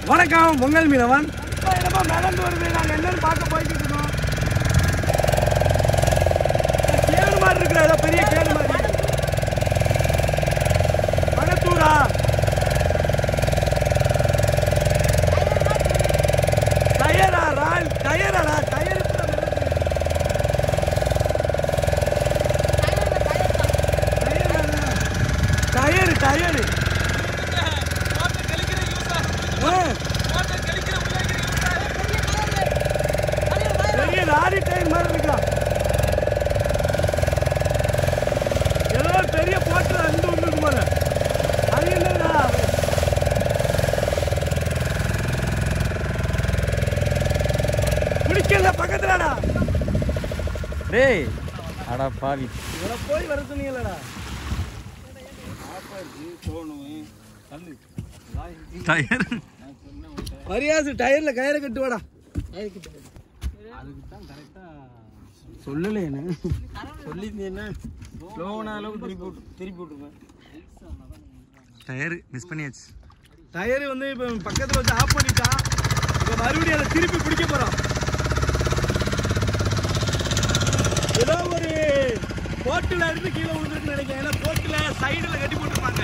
வணக்கம் பொங்கல் மீனவன் இப்போ என்னமோ மிதந்து வருது நாங்கள் என்னன்னு பார்க்க போய்கிட்டு இருக்கோம் கேளு மாதிரி இருக்கிற ஏதோ பெரிய கேளு மாதிரி மணத்தூரா டயரா ரால் டயராடா டயர் டயர் டயர் பெரிய லாரி டயர் மாதிரி இருக்கா ஏதோ ஒரு பெரிய போட்டு அந்து வந்துருக்கு போல அது என்னடா குடிக்கல பக்கத்துலடா டேய் அடா பாவி இவனை போய் வர சொன்னீங்களடா டயர் மரியாதை டயர்ல கயிறை கட்டு வாடா சொல்லலையே சொல்லியிருந்தேன்னா லோனாலும் திருப்பி விட்டு திருப்பி விட்டுருவேன் டயர் மிஸ் பண்ணியாச்சு டயர் வந்து இப்போ பக்கத்தில் வச்சு ஆஃப் பண்ணிட்டான் இப்போ மறுபடியும் அதை திருப்பி பிடிக்க போகிறோம் ஏதோ ஒரு போட்டில் இருந்து கீழே விழுந்துருக்குன்னு நினைக்கிறேன் ஏன்னா போட்டில் சைடில் கட்டி போட்டுருப்பாங்க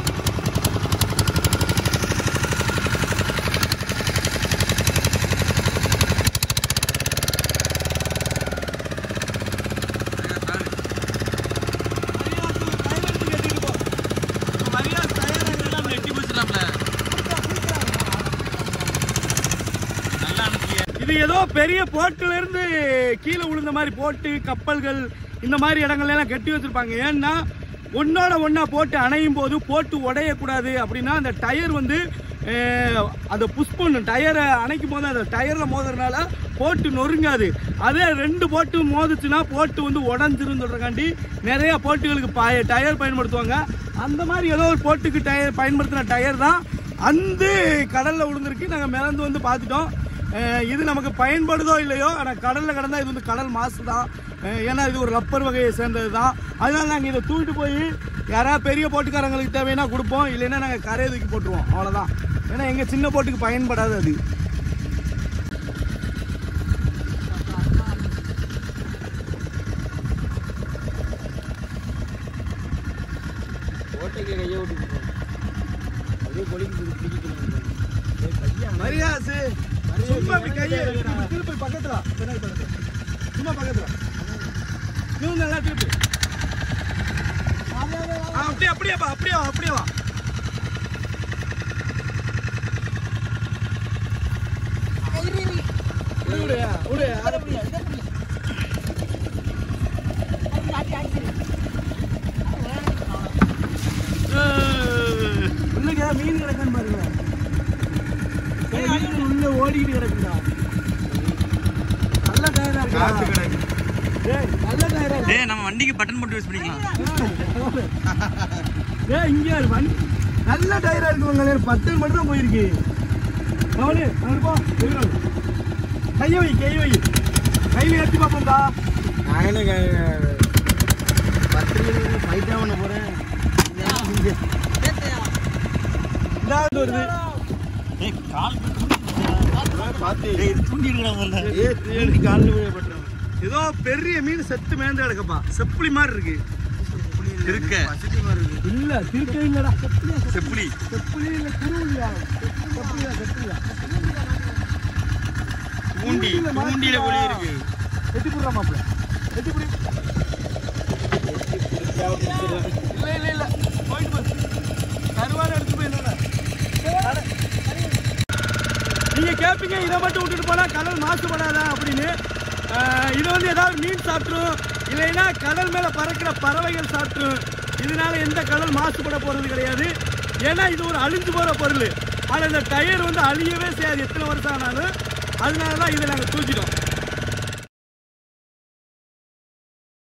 இது ஏதோ பெரிய போட்டுல இருந்து கீழே விழுந்த மாதிரி போட்டு கப்பல்கள் இந்த மாதிரி இடங்கள்ல எல்லாம் கட்டி வச்சிருப்பாங்க ஏன்னா ஒன்னோட ஒண்ணா போட்டு அணையும் போது போட்டு உடையக்கூடாது அப்படின்னா அந்த டயர் வந்து அஹ், அதை புஷ் பண்ணும் டயரை அணைக்கும் போது அந்த டயரில் மோதுறதுனால போட்டு நொறுங்காது அதே ரெண்டு போட்டு மோதுச்சுன்னா போட்டு வந்து உடஞ்சிரும் சொல்றக்காண்டி நிறைய போட்டுகளுக்கு பாய டயர் பயன்படுத்துவாங்க அந்த மாதிரி ஏதோ ஒரு போட்டுக்கு டயர் பயன்படுத்தின டயர் தான் அந்த கடல்ல விழுந்திருக்கு நாங்கள் மிதந்து வந்து பார்த்துட்டோம் அஹ் இது நமக்கு பயன்படுதோ இல்லையோ ஆனால் கடலில் கிடந்தா இது வந்து கடல் மாசு தான் அஹ் ஏன்னா இது ஒரு ரப்பர் வகையை சேர்ந்தது தான் அதனால நாங்கள் இதை தூக்கிட்டு போய் யாராவது பெரிய போட்டுக்காரங்களுக்கு தேவைன்னா கொடுப்போம் இல்லைன்னா நாங்கள் கரையை தூக்கி போட்டுருவோம் அவ்வளோதான் ஏன்னா எங்கள் சின்ன போட்டுக்கு பயன்படாது அது ஓட்டைக்கு கையை விட்டு அப்படியே கொலிக்கு பிடிக்கணும் மரியாசு சும்மா அப்படி கையை இப்படி திருப்பி பக்கத்துல பின்னாடி பக்கத்துல சும்மா பக்கத்துல இவங்க நல்லா திருப்பி ஆ, அப்படியே அப்படியே வா அப்படியே வா அப்படியே வா விடு, விடு, விடு, அதை பிடி. ஏய், உள்ளுக்கு ஏதாவது மீன் கிடக்குன்னு பாருங்க ஏய், மீன் உள்ள ஓடிக்கிட்டு கிடக்குடா நல்ல டயரா இருக்கா ஏய் நல்ல டயரா இருக்கு டேய் நம்ம வண்டிக்கு பட்டன் போட்டு யூஸ் பண்ணிக்கலாம் ஏய் இங்க யாரு வண்டி நல்ல டயரா இருக்கு உங்க பத்து மட்டும் தான் போயிருக்கு அவனு அங்க போ போயிடும் கையை வை கை வை கையில ஏற்றி பார்ப்போம்டா நான் பத்து ஃபைட்டாக பண்ண போகிறேன் இதாவது வருது ஏய் கால் பார்த்து டேய் இது தூண்டி இருக்கிறாங்க ஏ தேடி காலில் விழப்பட்டுரும் ஏதோ பெரிய மீன் செத்து மேந்து கிடக்கப்பா செப்புளி மாதிரி இருக்கு இருக்க இல்ல திருக்க இல்லடா செப்புளி செப்புளி இல்ல குருவியா செப்புளியா செப்புளியா பூண்டி பூண்டியில ஒளி இருக்கு எட்டி புடுறா மாப்பிள எட்டி புடி இல்ல இல்ல இல்ல போயிட்டு போ கருவாடு எடுத்து போய் என்னடா நீங்க கேட்பீங்க இதை மட்டும் விட்டுட்டு போனா கடல் மாசுபடாதா அப்படின்னு ஆஹ் இது வந்து ஏதாவது மீன் சாப்பிட்ரும் இல்லைன்னா கடல் மேல பறக்கிற பறவைகள் சாப்பிட்ரும் இதனால எந்த கடல் மாசுபட போறது கிடையாது ஏன்னா இது ஒரு அழிஞ்சு போற பொருள் ஆனால் இந்த டயர் வந்து அழியவே செய்யாது எத்தனை வருஷம் ஆனாலும் அதனால தான் இதை நாங்கள் தூக்கிட்டோம்